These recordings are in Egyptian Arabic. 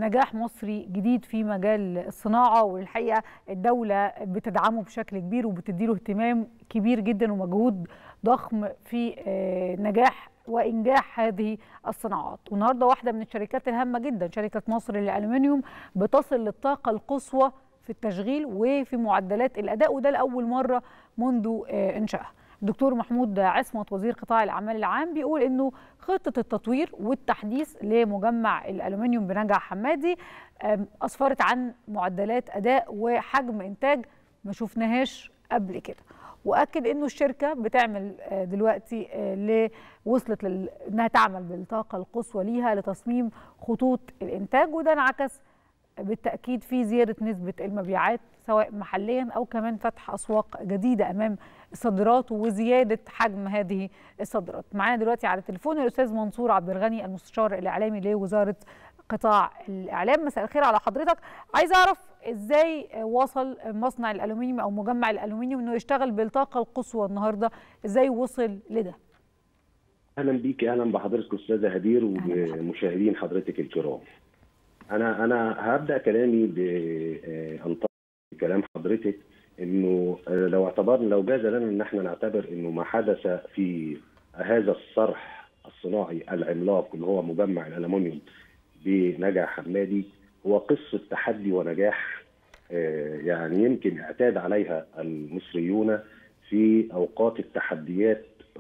نجاح مصري جديد في مجال الصناعه والحقيقه الدوله بتدعمه بشكل كبير وبتديله اهتمام كبير جدا ومجهود ضخم في نجاح وانجاح هذه الصناعات والنهارده واحده من الشركات الهامه جدا شركه مصر للالومنيوم بتصل للطاقه القصوى في التشغيل وفي معدلات الاداء وده لاول مره منذ انشائها الدكتور محمود عصمت وزير قطاع الاعمال العام بيقول انه خطه التطوير والتحديث لمجمع الالومنيوم بنجع حمادي اسفرت عن معدلات اداء وحجم انتاج ما شفناهاش قبل كده واكد انه الشركه بتعمل دلوقتي وصلت لل... انها تعمل بالطاقه القصوى ليها لتصميم خطوط الانتاج وده انعكس بالتاكيد في زياده نسبه المبيعات سواء محليا او كمان فتح اسواق جديده امام الصادرات وزياده حجم هذه الصادرات. معانا دلوقتي على التليفون الاستاذ منصور عبد الغني المستشار الاعلامي لوزاره قطاع الاعلام مساء الخير على حضرتك عايز اعرف ازاي وصل مصنع الالومنيوم او مجمع الالومنيوم انه يشتغل بالطاقه القصوى النهارده ازاي وصل لده اهلا بيك اهلا بحضرتك استاذه هدير ومشاهدين حضرتك الكرام انا انا هبدا كلامي بانطلاق كلام حضرتك انه لو اعتبرنا لو جاز لنا ان احنا نعتبر انه ما حدث في هذا الصرح الصناعي العملاق اللي هو مجمع الالومنيوم بنجع حمادي هو قصه تحدي ونجاح يعني يمكن اعتاد عليها المصريون في اوقات التحديات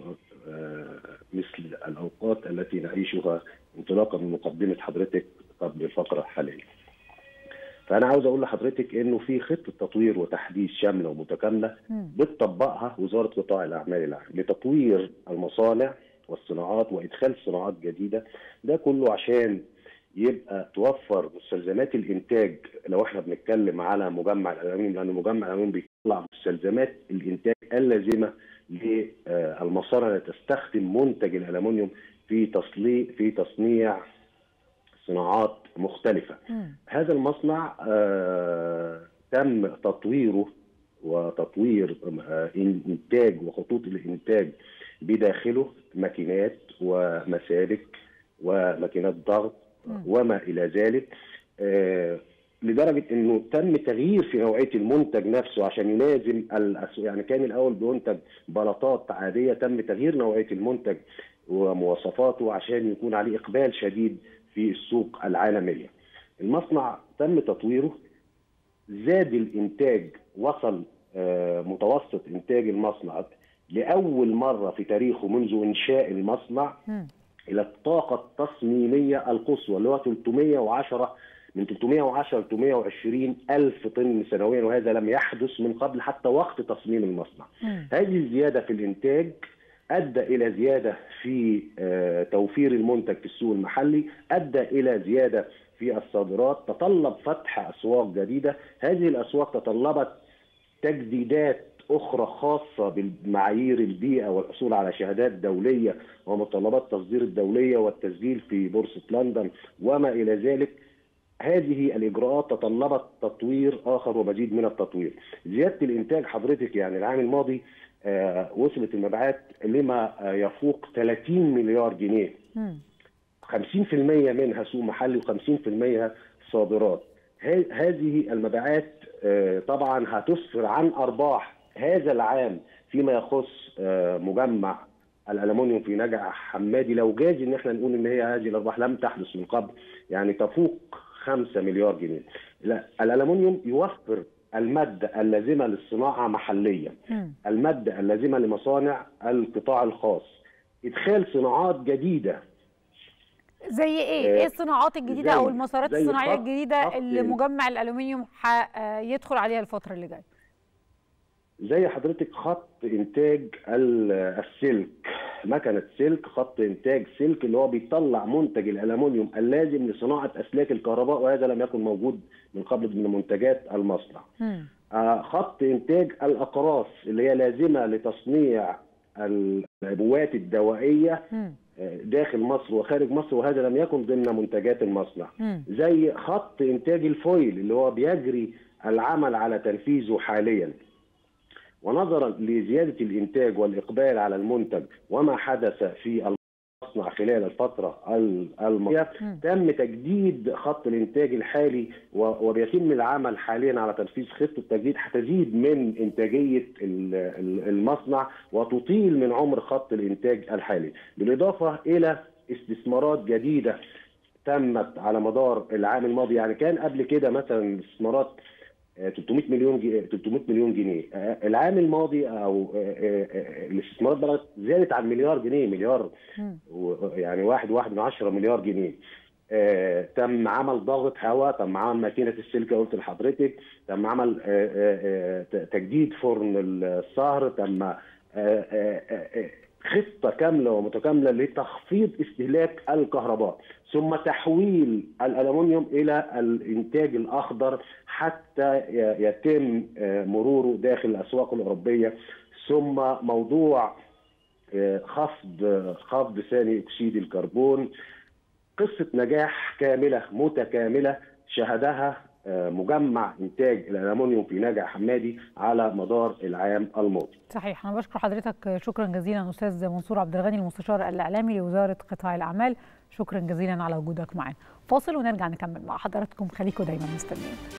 مثل الاوقات التي نعيشها انطلاقا من مقدمه حضرتك قبل الفقره الحاليه. فانا عاوز اقول لحضرتك انه في خطه تطوير وتحديث شامله ومتكامله بتطبقها وزاره قطاع الاعمال العام لتطوير المصانع والصناعات وادخال صناعات جديده ده كله عشان يبقى توفر مستلزمات الانتاج لو احنا بنتكلم على مجمع الالومنيوم لان مجمع الالومنيوم بيطلع مستلزمات الانتاج اللازمه للمصانع التي تستخدم منتج الالومنيوم في تصنيع في تصنيع صناعات مختلفه. م. هذا المصنع آه تم تطويره وتطوير آه انتاج وخطوط الانتاج بداخله ماكينات ومسالك وماكينات ضغط وما الى ذلك آه لدرجه انه تم تغيير في نوعيه المنتج نفسه عشان يلازم يعني كان الاول بينتج بلاطات عاديه تم تغيير نوعيه المنتج ومواصفاته عشان يكون عليه اقبال شديد في السوق العالميه. المصنع تم تطويره زاد الانتاج وصل آه متوسط انتاج المصنع لاول مره في تاريخه منذ انشاء المصنع م. الى الطاقه التصميميه القصوى اللي هو 310 من 310 ل 320 الف طن سنويا وهذا لم يحدث من قبل حتى وقت تصميم المصنع. م. هذه الزياده في الانتاج ادى الى زياده في توفير المنتج في السوق المحلي، ادى الى زياده في الصادرات، تطلب فتح اسواق جديده، هذه الاسواق تطلبت تجديدات اخرى خاصه بمعايير البيئه والحصول على شهادات دوليه ومتطلبات التصدير الدوليه والتسجيل في بورصه لندن وما الى ذلك هذه الاجراءات تطلبت تطوير اخر ومزيد من التطوير. زياده الانتاج حضرتك يعني العام الماضي آه وصلت المبيعات لما آه يفوق 30 مليار جنيه. م. 50% منها سوق محلي و50% صادرات. هذه المبيعات آه طبعا هتسفر عن ارباح هذا العام فيما يخص مجمع الالومنيوم في نجع حمادي لو جاز ان احنا نقول ان هي هذه الارباح لم تحدث من قبل يعني تفوق 5 مليار جنيه. لا الالومنيوم يوفر المادة اللازمة للصناعة محليا م. المادة اللازمة لمصانع القطاع الخاص إدخال صناعات جديدة زي ايه؟ ايه الصناعات الجديده او المسارات الصناعيه الجديده اللي مجمع الالومنيوم يدخل عليها الفتره اللي جايه؟ زي حضرتك خط انتاج السلك مكنه سلك خط انتاج سلك اللي هو بيطلع منتج الالومنيوم اللازم لصناعه اسلاك الكهرباء وهذا لم يكن موجود من قبل من منتجات المصنع. آه خط انتاج الاقراص اللي هي لازمه لتصنيع العبوات الدوائيه م. داخل مصر وخارج مصر وهذا لم يكن ضمن منتجات المصنع. م. زي خط انتاج الفويل اللي هو بيجري العمل على تنفيذه حاليا. ونظرا لزياده الانتاج والاقبال على المنتج وما حدث في المصنع خلال الفتره الماضيه تم تجديد خط الانتاج الحالي وبيتم العمل حاليا على تنفيذ خطه تجديد هتزيد من انتاجيه المصنع وتطيل من عمر خط الانتاج الحالي بالاضافه الى استثمارات جديده تمت على مدار العام الماضي يعني كان قبل كده مثلا استثمارات 300 مليون 300 مليون جنيه العام الماضي او الاستثمارات بلغت زادت عن مليار جنيه مليار يعني واحد واحد من عشرة مليار جنيه تم عمل ضغط هواء تم عمل ماكينه السلكه قلت لحضرتك تم عمل تجديد فرن الصهر تم خطه كامله ومتكامله لتخفيض استهلاك الكهرباء ثم تحويل الالومنيوم الى الانتاج الاخضر حتى يتم مروره داخل الاسواق الاوروبيه ثم موضوع خفض خفض ثاني اكسيد الكربون قصه نجاح كامله متكامله شهدها مجمع انتاج الالومنيوم في نجع حمادي على مدار العام الماضي. صحيح انا بشكر حضرتك شكرا جزيلا استاذ منصور عبد الغني المستشار الاعلامي لوزاره قطاع الاعمال شكرا جزيلا على وجودك معنا. فاصل ونرجع نكمل مع حضراتكم خليكم دايما مستنيين.